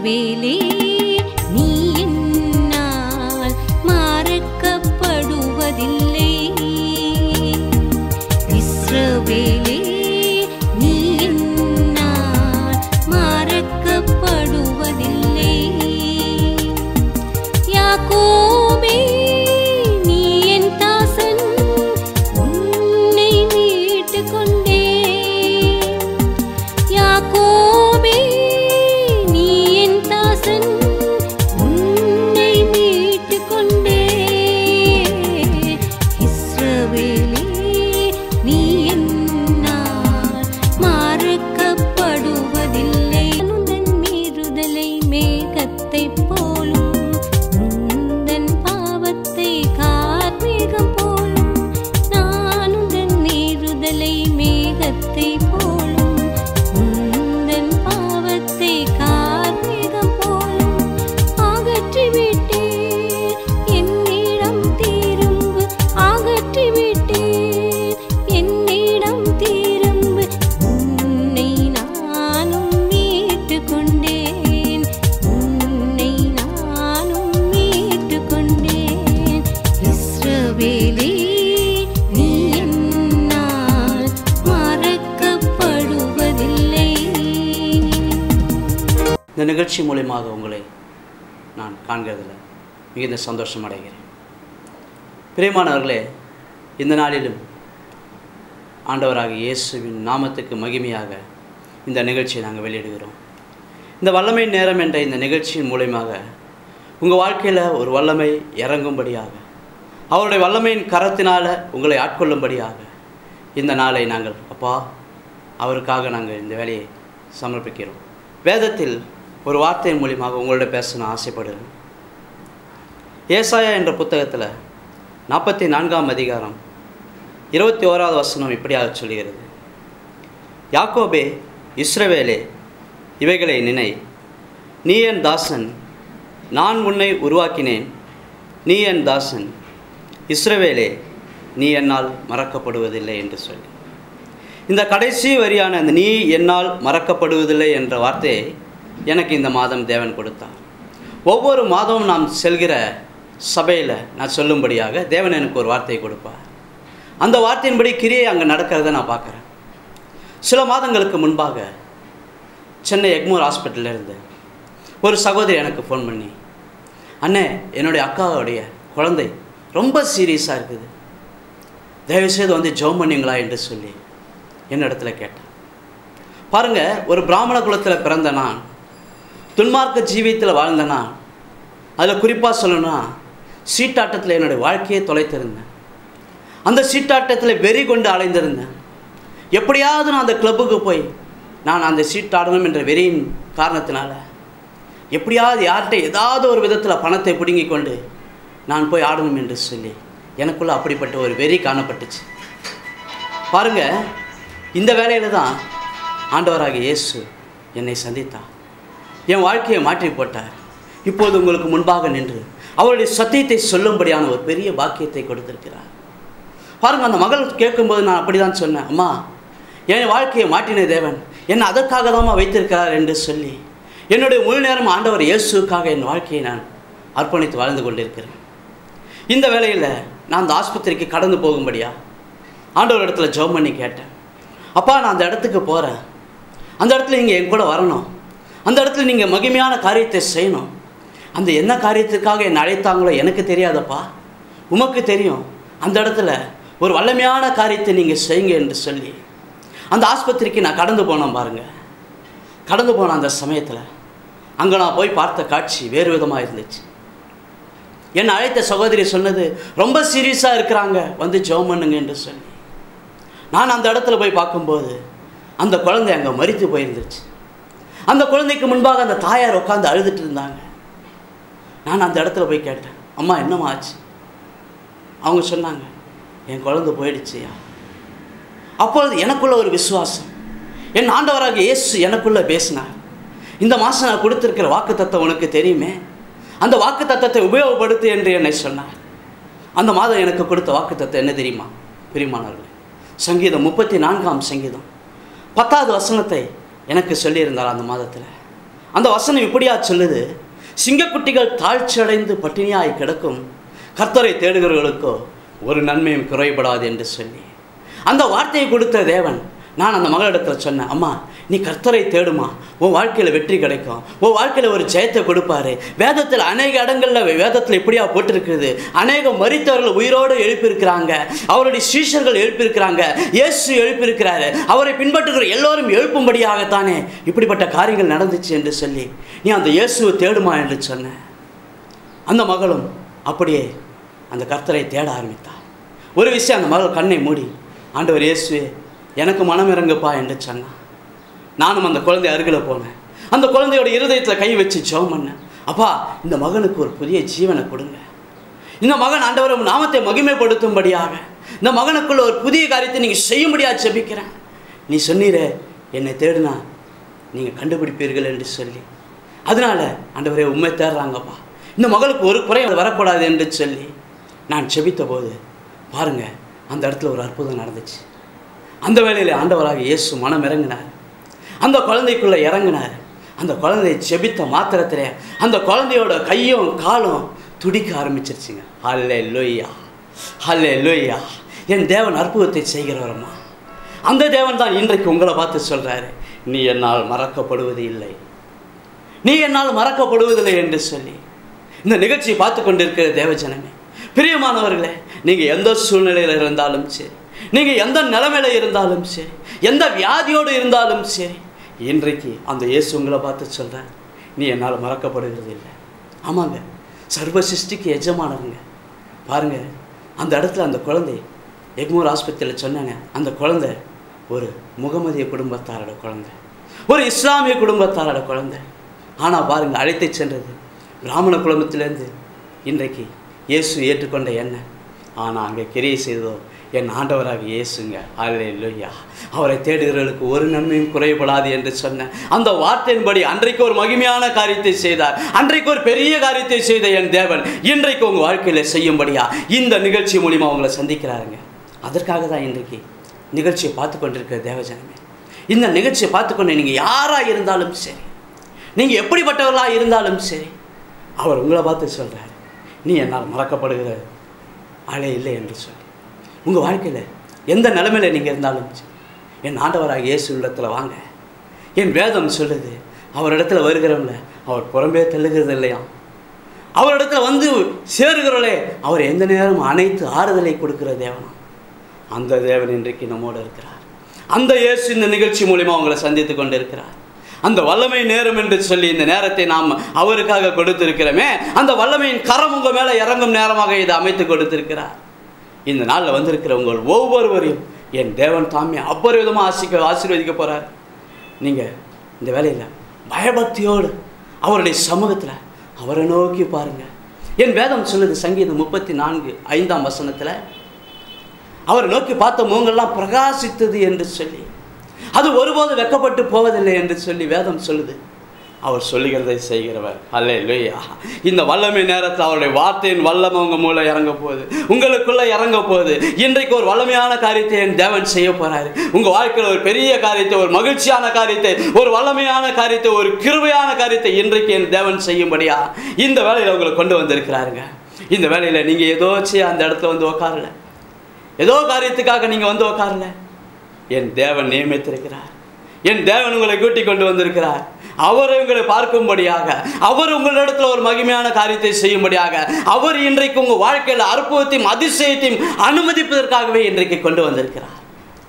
இஸ்ரவேலே நீ என்னால் மறக்கப்படுவதில்லை இஸ்ரவேலே நீ என்னால் மறக்கப்படுவதில்லை யாக்கோபே நீ என் தாசன் உன்னை மீட்டுக் கொண்டேன் யாக்கோபே நீ என் தாசன் உன்னை மீட்டுக் கொண்டேன் இஸ்ரவேலே நீ என்னால் மறக்கப்படுவதில்லை உந்தன் மீறுதலை மேகத்தைப் போலும் உந்தன் பாவத்தை கார்மேகம் போலும் நான் உந்தன் மீறுதலை மேகத்தைப் போலும் உந்தன் பாவத்தை கார்மேகம் போலும் அகற்றிவிட்டேன் என்னிடம் திரும்பு அகற்றிவிட்டேன் என்னிடம் திரும்பு உன்னை நானும் மீட்டுக் கொண்டேன் உன்னை நானும் மீட்டுக் கொண்டேன் இஸ்ரவேலே நீ என்னால் மறக்கப்படுவதில்லை இந்த நிகழ்ச்சி மூலியமாக உங்களை நான் காண்கிறதில் மிகுந்த சந்தோஷம் அடைகிறேன் பிரியமானவர்களே இந்த நாளிலும் ஆண்டவராக இயேசுவின் நாமத்துக்கு மகிமையாக இந்த நிகழ்ச்சியை நாங்கள் வெளியிடுகிறோம் இந்த வல்லமை நேரம் என்ற இந்த நிகழ்ச்சியின் மூலியமாக உங்கள் வாழ்க்கையில் ஒரு வல்லமை இறங்கும்படியாக அவருடைய வல்லமையின் கரத்தினால் உங்களை ஆட்கொள்ளும்படியாக இந்த நாளை நாங்கள் அப்பா அவருக்காக நாங்கள் இந்த வேலையை சமர்ப்பிக்கிறோம் வேதத்தில் ஒரு வார்த்தையின் மூலியமாக உங்களோட பேச நான் ஆசைப்படுகிறேன் ஏசாயா என்ற புத்தகத்தில் நாற்பத்தி நான்காம் அதிகாரம் இருபத்தி ஓராவது வசனம் இப்படியாக சொல்கிறது யாக்கோபே இஸ்ரவேலே இவைகளை நினை நீ என் தாசன் நான் உன்னை உருவாக்கினேன் நீ என் தாசன் இஸ்ரவேலே நீ என்னால் மறக்கப்படுவதில்லை என்று சொல்லி இந்த கடைசி வரியான அந்த நீ என்னால் மறக்கப்படுவதில்லை என்ற வார்த்தையை எனக்கு இந்த மாதம் தேவன் கொடுத்தார் ஒவ்வொரு மாதமும் நாம் செல்கிற சபையில் நான் சொல்லும்படியாக தேவன் எனக்கு ஒரு வார்த்தையை கொடுப்பார் அந்த வார்த்தையின்படி கிரியை அங்கே நடக்கிறத நான் பார்க்குறேன் சில மாதங்களுக்கு முன்பாக சென்னை எக்மோர் ஹாஸ்பிட்டல்ல இருந்து ஒரு சகோதரி எனக்கு ஃபோன் பண்ணி அண்ணே என்னுடைய அக்காவுடைய குழந்தை ரொம்ப சீரியஸாக இருக்குது தயவுசெய்து வந்து ஜெபம் பண்ணீங்களா என்று சொல்லி என்னிடத்துல கேட்டேன் பாருங்க ஒரு பிராமண குலத்தில் பிறந்த நான் துன்மார்க்க ஜீவியத்தில் வாழ்ந்த நான் அதில் குறிப்பாக சொல்லணும்னா சீட்டாட்டத்தில் என்னுடைய வாழ்க்கையை தொலைத்திருந்தேன் அந்த சீட்டாட்டத்தில் வெறி கொண்டு அலைந்திருந்தேன் எப்படியாவது நான் அந்த கிளப்புக்கு போய் நான் அந்த சீட்டாடணும் என்ற வெறியின் காரணத்தினால எப்படியாவது யார்கிட்ட ஏதாவது ஒரு விதத்தில் பணத்தை பிடுங்கி கொண்டு நான் போய் ஆடணும் என்று சொல்லி எனக்குள்ள அப்படிப்பட்ட ஒரு வெறி காணப்பட்டுச்சு பாருங்க இந்த வேலையில் தான் ஆண்டவராகிய இயேசு என்னை சந்தித்தார் என் வாழ்க்கையை மாற்றி போட்டார் இப்போது உங்களுக்கு முன்பாக நின்று அவருடைய சத்தியத்தை சொல்லும்படியான ஒரு பெரிய பாக்கியத்தை கொடுத்திருக்கிறார் பாருங்க அந்த மகள் கேட்கும்போது நான் அப்படி தான் சொன்னேன் அம்மா என் வாழ்க்கையை மாற்றின தேவன் என்னை அதற்காக தாம்மா வைத்திருக்கிறார் என்று சொல்லி என்னுடைய முழு நேரம் ஆண்டவர் இயேசுக்காக என் வாழ்க்கையை நான் அர்ப்பணித்து வாழ்ந்து கொண்டிருக்கிறேன் இந்த வேளையில் நான் அந்த ஆஸ்பத்திரிக்கு கடந்து போகும்படியா ஆண்டவர் இடத்துல ஜெபம் பண்ணி கேட்டேன் அப்பா நான் அந்த இடத்துக்கு போகிறேன் அந்த இடத்துல நீங்கள் என் கூட வரணும் அந்த இடத்துல நீங்கள் மகிமையான காரியத்தை செய்யணும் அந்த என்ன காரியத்துக்காக என்னை அழைத்தாங்களோ எனக்கு தெரியாதப்பா உமக்கு தெரியும் அந்த இடத்துல ஒரு வல்லமையான காரியத்தை நீங்கள் செய்யுங்க என்று சொல்லி அந்த ஆஸ்பத்திரிக்கு நான் கடந்து போனேன் பாருங்க கடந்து போன அந்த சமயத்தில் அங்கே நான் போய் பார்த்த காட்சி வேறு விதமாக இருந்துச்சு என்னை அழைத்த சகோதரி சொன்னது ரொம்ப சீரியஸாக இருக்கிறாங்க வந்து ஜெபம் பண்ணுங்க என்று சொல்லி நான் அந்த இடத்துல போய் பார்க்கும்போது அந்த குழந்தை அங்கே மரித்து போயிருந்துச்சு அந்த குழந்தைக்கு முன்பாக அந்த தாயார் உட்காந்து அழுதுட்டு இருந்தாங்க நான் அந்த இடத்துல போய் கேட்டேன் அம்மா என்னம்மா ஆச்சு அவங்க சொன்னாங்க என் குழந்தை போயிடுச்சியா அப்பொழுது எனக்குள்ள ஒரு விசுவாசம் என் ஆண்டவராக இயேசு எனக்குள்ள பேசினார் இந்த மாதம் நான் கொடுத்துருக்கிற வாக்கு உனக்கு தெரியுமே அந்த வாக்கு தத்தத்தை உபயோகப்படுத்து என்று என்னை சொன்னார் அந்த மாதம் எனக்கு கொடுத்த வாக்கு என்ன தெரியுமா பிரிமானவர்களே சங்கீதம் முப்பத்தி நான்காம் சங்கீதம் பத்தாவது வசனத்தை எனக்கு சொல்லியிருந்தார் அந்த மாதத்தில் அந்த வசனம் இப்படியா சொல்லுது சிங்கக்குட்டிகள் தாழ்ச்சியடைந்து பட்டினியாய் கிடக்கும் கர்த்தரை தேடுகிறவர்களுக்கோ ஒரு நன்மையும் குறைபடாது என்று சொல்லி அந்த வார்த்தையை கொடுத்த தேவன் நான் அந்த மகளிடத்தில் சொன்னேன் அம்மா நீ கர்த்தரை தேடுமா உன் வாழ்க்கையில் வெற்றி கிடைக்கும் உன் வாழ்க்கையில் ஒரு ஜெயத்தை கொடுப்பாரு வேதத்தில் அநேக இடங்களில் வேதத்தில் இப்படியா போட்டிருக்கிறது அநேக மரித்தவர்கள் உயிரோடு எழுப்பியிருக்கிறாங்க அவருடைய சீஷர்கள் எழுப்பியிருக்கிறாங்க இயேசு எழுப்பியிருக்கிறாரு அவரை பின்பற்றுகிற எல்லோரும் எழுப்பும்படியாகத்தானே இப்படிப்பட்ட காரியங்கள் நடந்துச்சு என்று சொல்லி நீ அந்த இயேசுவை தேடுமா என்று சொன்னேன் அந்த மகளும் அப்படியே அந்த கர்த்தரை தேட ஆரம்பித்தார் ஒரு விஷயம் அந்த மகள் கண்ணை மூடி ஆண்டவர் இயேசுவே எனக்கு மனம் இறங்குப்பா என்று சொன்னான் நானும் அந்த குழந்தை அருகில் போனேன் அந்த குழந்தையோட இருதயத்தில் கை வச்சு ஜெபம் பண்ணேன் அப்பா இந்த மகனுக்கு ஒரு புதிய ஜீவனை கொடுங்க இந்த மகன் ஆண்டவர் உம் நாமத்தை மகிமைப்படுத்தும்படியாக இந்த மகனுக்குள்ள ஒரு புதிய காரியத்தை நீங்கள் செய்யும்படியாக ஜெபிக்கிறேன் நீ சொன்னீரே என்னை தேடுனா நீங்கள் கண்டுபிடிப்பீர்கள் என்று சொல்லி அதனால ஆண்டவரே உண்மை தேடுறாங்கப்பா இந்த மகளுக்கு ஒரு குறை வரக்கூடாது என்று சொல்லி நான் செபித்த போது பாருங்க அந்த இடத்துல ஒரு அற்புதம் நடந்துச்சு அந்த வேளையில் ஆண்டவராக இயேசு மனம் இறங்கினார் அந்த குழந்தைக்குள்ளே இறங்கினார் அந்த குழந்தையை செபித்த மாத்திரத்திலே அந்த குழந்தையோட கையும் காலும் துடிக்க ஆரம்பிச்சிருச்சுங்க ஹல்லே லொய்யா ஹல்லே லொய்யா என் தேவன் அற்புதத்தை செய்கிறவரம்மா அந்த தேவன் தான் இன்றைக்கு உங்களை பார்த்து சொல்கிறாரு நீ என்னால் மறக்கப்படுவது இல்லை நீ என்னால் மறக்கப்படுவதில்லை என்று சொல்லி இந்த நிகழ்ச்சியை பார்த்து கொண்டிருக்கிற தேவஜனமே பிரியமானவர்களே நீங்கள் எந்த சூழ்நிலையில் இருந்தாலும் சரி நீங்கள் எந்த நிலைமையில இருந்தாலும் சரி எந்த வியாதியோடு இருந்தாலும் சரி இன்றைக்கு அந்த இயேசு உங்களை பார்த்து சொல்கிறேன் நீ என்னால் மறக்கப்படுகிறது இல்லை ஆமாங்க சர்வ சிருஷ்டிக்கு எஜமானவங்க பாருங்க அந்த இடத்துல அந்த குழந்தை எக்மூர் ஆஸ்பத்திரியில் சொன்னாங்க அந்த குழந்தை ஒரு முகமதிய குடும்பத்தாரோட குழந்தை ஒரு இஸ்லாமிய குடும்பத்தாரோட குழந்தை ஆனால் பாருங்க அழைத்து சென்றது பிராமண குடும்பத்திலேருந்து இன்றைக்கு இயேசு ஏற்றுக்கொண்ட என்ன ஆனால் அங்கே கிரியை செய்ததோ என் ஆண்டவராக இயேசுங்க அல்லேலூயா அவரை தேடுகிறவர்களுக்கு ஒரு நன்மையும் குறைபடாது என்று சொன்ன அந்த வார்த்தையின்படி அன்றைக்கு ஒரு மகிமையான காரியத்தை செய்தார் அன்றைக்கு ஒரு பெரிய காரியத்தை செய்த என் தேவன் இன்றைக்கு உங்கள் வாழ்க்கையில் செய்யும்படியா இந்த நிகழ்ச்சி மூலிமா உங்களை சந்திக்கிறாருங்க அதற்காக தான் இன்றைக்கு நிகழ்ச்சியை பார்த்து கொண்டிருக்கிற தேவஜனமே இந்த நிகழ்ச்சியை பார்த்துக்கொண்டு நீங்கள் யாராக இருந்தாலும் சரி நீங்கள் எப்படிப்பட்டவர்களாக இருந்தாலும் சரி அவர் உங்களை பார்த்து சொல்கிறார் நீ என்னால் மறக்கப்படுகிற ஆளே இல்லை என்று சொல்லி உங்கள் வாழ்க்கையில் எந்த நிலைமையில் நீங்கள் இருந்தாலும் சரி என் ஆண்டவராக இயேசு இடத்துல வாங்க என் வேதம் சொல்லுது அவரிடத்துல வருகிறவங்கள அவர் புறம்பே தள்ளுகிறது இல்லையா அவரிடத்துல வந்து சேருகிறவளே அவர் எந்த நேரம் அனைத்து ஆறுதலை கொடுக்கிற தேவனா அந்த தேவன் இன்றைக்கு நம்மோடு இருக்கிறார் அந்த இயேசு இந்த நிகழ்ச்சி மூலிமா உங்களை சந்தித்து கொண்டு இருக்கிறார் அந்த வல்லமை நேரம் என்று சொல்லி இந்த நேரத்தை நாம் அவருக்காக கொடுத்திருக்கிறோமே அந்த வல்லமையின் கரம் உங்கள் மேலே இறங்கும் நேரமாக இதை அமைத்து கொடுத்திருக்கிறார் இந்த நாளில் வந்திருக்கிற உங்கள் ஒவ்வொருவரையும் என் தேவன் தாமே அபரிவிதமாக ஆசிக்க ஆசீர்வதிக்க போகிறார் நீங்கள் இந்த வேலையில் பயபக்தியோடு அவருடைய சமூகத்தில் அவரை நோக்கி பாருங்கள் என் வேதம் சொல்லுது சங்கீதம் முப்பத்தி நான்கு ஐந்தாம் வசனத்தில் அவரை நோக்கி பார்த்த முகங்கள்லாம் பிரகாசித்தது என்று சொல்லி அது ஒருபோது வெக்கப்பட்டு போவதில்லை என்று சொல்லி வேதம் சொல்லுது அவர் சொல்லுகிறதை செய்கிறவர் அல்ல இல்லையா இந்த வல்லமை நேரத்தில் அவருடைய வார்த்தையின் வல்லமை உங்கள் மூலம் இறங்க போகுது உங்களுக்குள்ளே இறங்க போகுது இன்றைக்கு ஒரு வல்லமையான காரியத்தை என் தேவன் செய்ய போகிறாரு உங்கள் வாழ்க்கையில் ஒரு பெரிய காரியத்தை ஒரு மகிழ்ச்சியான காரியத்தை ஒரு வல்லமையான காரியத்தை ஒரு கிருபையான காரியத்தை இன்றைக்கு என் தேவன் செய்யும்படியா இந்த வேலையில் உங்களை கொண்டு வந்திருக்கிறாருங்க இந்த வேலையில் நீங்கள் ஏதோ செய்ய அந்த இடத்துல வந்து உக்காரல ஏதோ காரியத்துக்காக நீங்கள் வந்து உக்காரல என் தேவன் நியமித்திருக்கிறார் என் தேவன் உங்களை கூட்டிக் கொண்டு வந்திருக்கிறார் அவர் உங்களை பார்க்கும்படியாக அவர் உங்களிடத்தில் ஒரு மகிமையான காரியத்தை செய்யும்படியாக அவர் இன்றைக்கு உங்கள் வாழ்க்கையில் அற்புதத்தையும் அதிசயத்தையும் அனுமதிப்பதற்காகவே இன்றைக்கு கொண்டு வந்திருக்கிறார்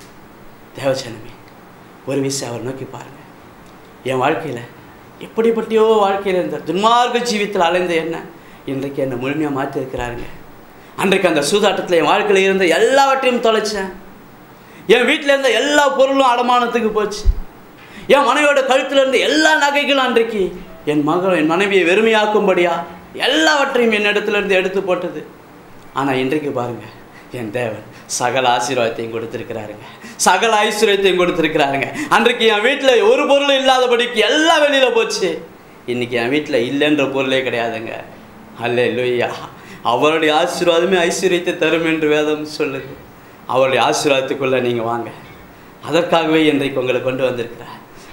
தேவச்சனமே ஒரு விஷயம் அவர் நோக்கி பாருங்க என் வாழ்க்கையில் எப்படிப்பட்டியோ வாழ்க்கையில் இருந்த துன்மார்க்க ஜீவித்தில் அலைந்த என்ன இன்றைக்கு என்னை முழுமையாக மாற்றிருக்கிறாருங்க அன்றைக்கு அந்த சூதாட்டத்தில் என் வாழ்க்கையில் இருந்த எல்லாவற்றையும் தொலைச்சேன் என் வீட்டில் இருந்த எல்லா பொருளும் அடமானத்துக்கு போச்சு என் மனைவியோட கழுத்தில் இருந்த எல்லா நகைகளும் அன்றைக்கு என் மகள் என் மனைவியை வெறுமையாக்கும்படியா எல்லாவற்றையும் என்னிடத்துலேருந்து எடுத்து போட்டது ஆனால் இன்றைக்கு பாருங்க என் தேவன் சகல ஆசீர்வாதத்தையும் கொடுத்துருக்கிறாருங்க சகல ஐஸ்வர்யத்தையும் கொடுத்துருக்கிறாருங்க அன்றைக்கு என் வீட்டில் ஒரு பொருள் இல்லாதபடிக்கு எல்லாம் வெளியில் போச்சு இன்னைக்கு என் வீட்டில் இல்லைன்ற பொருளே கிடையாதுங்க அல்ல இல்லையா அவருடைய ஆசீர்வாதமே ஐஸ்வர்யத்தை தரும் என்று வேதம் சொல்லுது அவருடைய ஆசீர்வாதத்துக்குள்ளே நீங்கள் வாங்க அதற்காகவே இன்றைக்கு உங்களை கொண்டு வந்திருக்கிறார்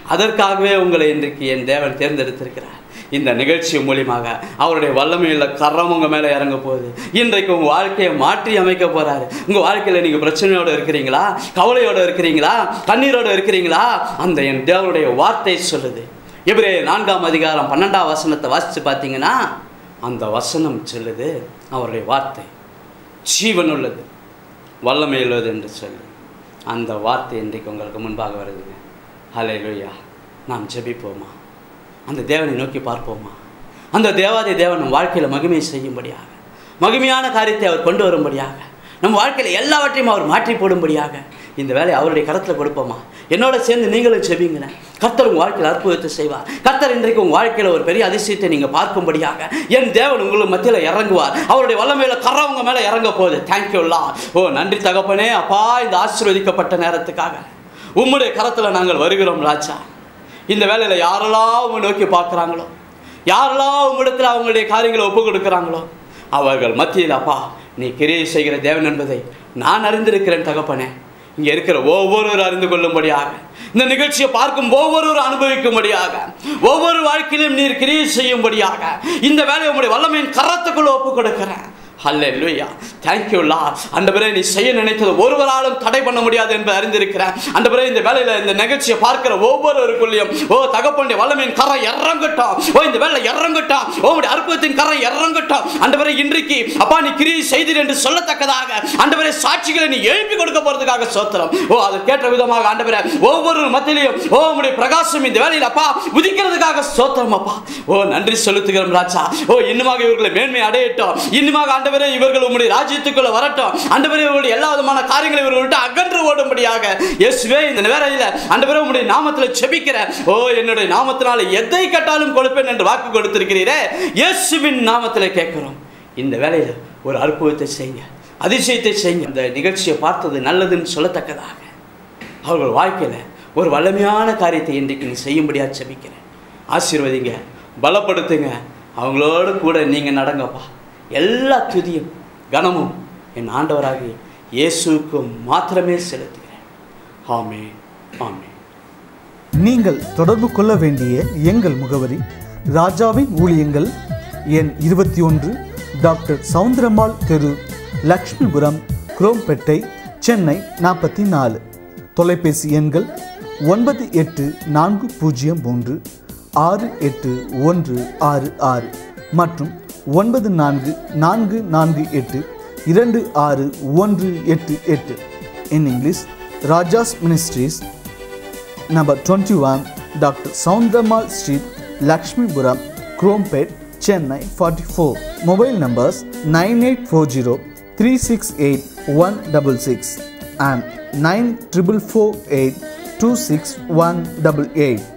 அதற்காகவே உங்களை இன்றைக்கு என் தேவன் தேர்ந்தெடுத்திருக்கிறார் இந்த நிகழ்ச்சி மூலியமாக அவருடைய வல்லமையுள்ள கரம் உங்கள் மேலே இறங்க போகுது இன்றைக்கு உங்கள் வாழ்க்கையை மாற்றி அமைக்க போகிறாரு உங்கள் வாழ்க்கையில் நீங்கள் பிரச்சனையோடு இருக்கிறீங்களா கவலையோடு இருக்கிறீங்களா கண்ணீரோடு இருக்கிறீங்களா அந்த என் தேவனுடைய வார்த்தை சொல்லுது எபிரே நான்காம் அதிகாரம் பன்னெண்டாம் வசனத்தை வாசித்து பார்த்தீங்கன்னா அந்த வசனம் சொல்லுது அவருடைய வார்த்தை ஜீவன் உள்ளது வல்லமை உள்ளது என்று சொல்லி அந்த வார்த்தை இன்றைக்கு உங்களுக்கு முன்பாக வருதுங்க ஹலே லூயா நாம் ஜெபிப்போமா அந்த தேவனை நோக்கி பார்ப்போமா அந்த தேவாதி தேவன் நம் வாழ்க்கையில் மகிமை செய்யும்படியாக மகிமையான காரியத்தை அவர் கொண்டு வரும்படியாக நம் வாழ்க்கையில் எல்லாவற்றையும் அவர் மாற்றி போடும்படியாக இந்த வேலையை அவருடைய கரத்தில் கொடுப்போமா என்னோட சேர்ந்து நீங்களும் செபிங்களேன் கர்த்தர் உங்கள் வாழ்க்கையில் அற்புதத்தை செய்வார் கர்த்தர் இன்றைக்கு உங்கள் வாழ்க்கையில் ஒரு பெரிய அதிசயத்தை நீங்கள் பார்க்கும்படியாக என் தேவன் உங்களுக்கு மத்தியில் இறங்குவார் அவருடைய வல்லமையில் கரை உங்கள் மேலே இறங்க போகுது தேங்க்யூல்லா ஓ நன்றி தகப்பனே அப்பா இந்த ஆசீர்வதிக்கப்பட்ட நேரத்துக்காக உம்முடைய கரத்தில் நாங்கள் வருகிறோம் ராஜா இந்த வேலையில் யாரெல்லாம் உங்களை நோக்கி பார்க்குறாங்களோ யாரெல்லாம் உங்களிடத்தில் அவங்களுடைய காரியங்களை ஒப்பு கொடுக்குறாங்களோ அவர்கள் மத்தியில் அப்பா நீ கிரியை செய்கிற தேவன் என்பதை நான் அறிந்திருக்கிறேன் தகப்பனே இங்கே இருக்கிற ஒவ்வொருவர் அறிந்து கொள்ளும்படியாக இந்த நிகழ்ச்சியை பார்க்கும் ஒவ்வொருவர் அனுபவிக்கும்படியாக ஒவ்வொரு வாழ்க்கையிலும் நீர் கிரியை செய்யும்படியாக இந்த வேலையை உங்களுடைய வல்லமையின் கரத்துக்குள்ள ஒப்பு கொடுக்கிறேன் ஹல்லேலூயா தேங்க்யூ லார்ட் ஆண்டவரே நீ செய்ய நினைத்தது ஒருவராலும் தடை பண்ண முடியாது என்பதை அறிந்திருக்கிறேன் ஆண்டவரே இந்த வேலையில் இந்த நிகழ்ச்சியை பார்க்கிற ஒவ்வொருவருக்குள்ளேயும் ஓ தகப்பனுடைய வல்லமையின் கரம் இறங்கட்டும் ஓ இந்த வேலை இறங்கட்டும் ஓ உடைய அற்புதத்தின் கரம் இறங்கட்டும் ஆண்டவரே இன்றைக்கு அப்பா நீ கிரியை செய்தீர் என்று சொல்லத்தக்கதாக ஆண்டவரே சாட்சிகளை நீ எழுப்பி கொடுக்க போறதுக்காக சோத்திரம் ஓ அது கேட்ட விதமாக ஆண்டவரே ஒவ்வொரு மத்தியிலையும் ஓ உடைய பிரகாசம் இந்த வேலையில் அப்பா உதிக்கிறதுக்காக சோத்திரம் அப்பா ஓ நன்றி செலுத்துகிறோம் ராஜா ஓ இன்னுமாக இவர்களை மேன்மை அடையட்டும் இன்னுமாக ஆண்டவரே இவர்கள் உங்களுடைய ராஜ்யத்துக்குள்ள வரட்டும் ஆண்டவரே இவருடைய எல்லா விதமான காரியங்களை இவர்கள் விட்டு அகன்று ஓடும்படியாக இயேசுவே இந்த வேலையில் ஆண்டவரே உங்களுடைய நாமத்தில் செபிக்கிற ஓ என்னுடைய நாமத்தினால எதை கேட்டாலும் கொடுப்பேன் என்று வாக்கு கொடுத்திருக்கிறீரே இயேசுவின் நாமத்தில் கேட்கிறோம் இந்த வேலையில் ஒரு அற்புதத்தை செய்யுங்க அதிசயத்தை செய்யுங்க இந்த நிகழ்ச்சியை பார்த்தது நல்லதுன்னு சொல்லத்தக்கதாக அவர்கள் வாழ்க்கையில் ஒரு வல்லமையான காரியத்தை இன்றைக்கு நீ செய்யும்படியாக செபிக்கிறேன் ஆசீர்வதிங்க பலப்படுத்துங்க அவங்களோடு கூட நீங்கள் நடங்கப்பா எல்லா துதியும் கனமும் என் ஆண்டவராகிய இயேசுவுக்கு மாத்திரமே செலுத்துகிறேன் ஆமே ஆமே நீங்கள் தொடர்பு கொள்ள வேண்டிய எங்கள் முகவரி ராஜாவின் ஊழியங்கள் எண் இருபத்தி ஒன்று டாக்டர் சவுந்தரம்மாள் தெரு லக்ஷ்மிபுரம் குரோம்பேட்டை சென்னை நாற்பத்தி நாலு தொலைபேசி எண்கள் ஒன்பது எட்டு நான்கு பூஜ்ஜியம் மூன்று ஆறு எட்டு ஒன்று ஆறு ஆறு மற்றும் ஒன்பது நான்கு நான்கு நான்கு எட்டு இரண்டு ஆறு ஒன்று எட்டு எட்டு in English Rajas ministries number 21 Dr. Soundramal Street, Lakshmipuram, Krompet, Chennai 44. Mobile numbers 9840 368 166 and 9448 26188.